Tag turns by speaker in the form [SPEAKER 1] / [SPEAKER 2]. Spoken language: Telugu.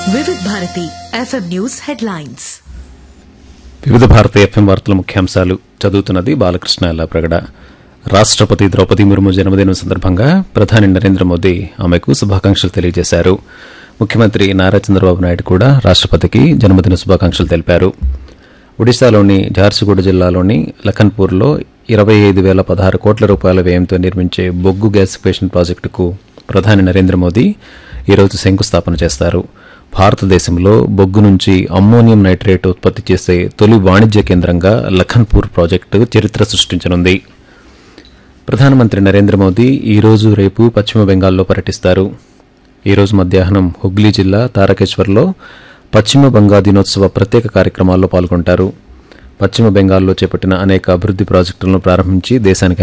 [SPEAKER 1] వివిధ భారతి ఎఫ్ఎం న్యూస్ హెడ్లైన్స్
[SPEAKER 2] వివిధ భారత ఎఫ్ఎం వార్తల ముఖ్యాంశాలు చదువుతున్నది బాలకృష్ణ ప్రగడ రాష్టపతి ద్రౌపది ముర్ము జన్మదినం సందర్భంగా ప్రధాని నరేంద్ర మోదీ ఆమెకు శుభాకాంక్షలు తెలియజేశారు ముఖ్యమంత్రి నారా చంద్రబాబు నాయుడు కూడా రాష్టపతికి జన్మదిన శుభాకాంక్షలు తెలిపారు ఒడిశాలోని ఝార్సుగూడ జిల్లాలోని లఖన్పూర్లో ఇరవై ఐదు వేల పదహారు కోట్ల రూపాయల వ్యయంతో నిర్మించే బొగ్గు గ్యాసిఫికేషన్ ప్రాజెక్టుకు ప్రధాని నరేంద్ర మోదీ ఈరోజు శంకుస్థాపన చేస్తారు భారతదేశంలో బొగ్గు నుంచి అమ్మోనియం నైట్రేట్ ఉత్పత్తి చేసే తొలి వాణిజ్య కేంద్రంగా లఖన్పూర్ ప్రాజెక్టు చరిత్ర సృష్టించనుంది ప్రధానమంత్రి నరేంద్ర మోదీ ఈ రోజు రేపు పశ్చిమ బెంగాల్లో పర్యటిస్తారు ఈ రోజు మధ్యాహ్నం హుగ్లీ జిల్లా తారకేశ్వర్లో పశ్చిమ బంగా దినోత్సవ ప్రత్యేక కార్యక్రమాల్లో పాల్గొంటారు పశ్చిమ బెంగాల్లో చేపట్టిన అనేక అభివృద్ది ప్రాజెక్టులను ప్రారంభించి దేశానికి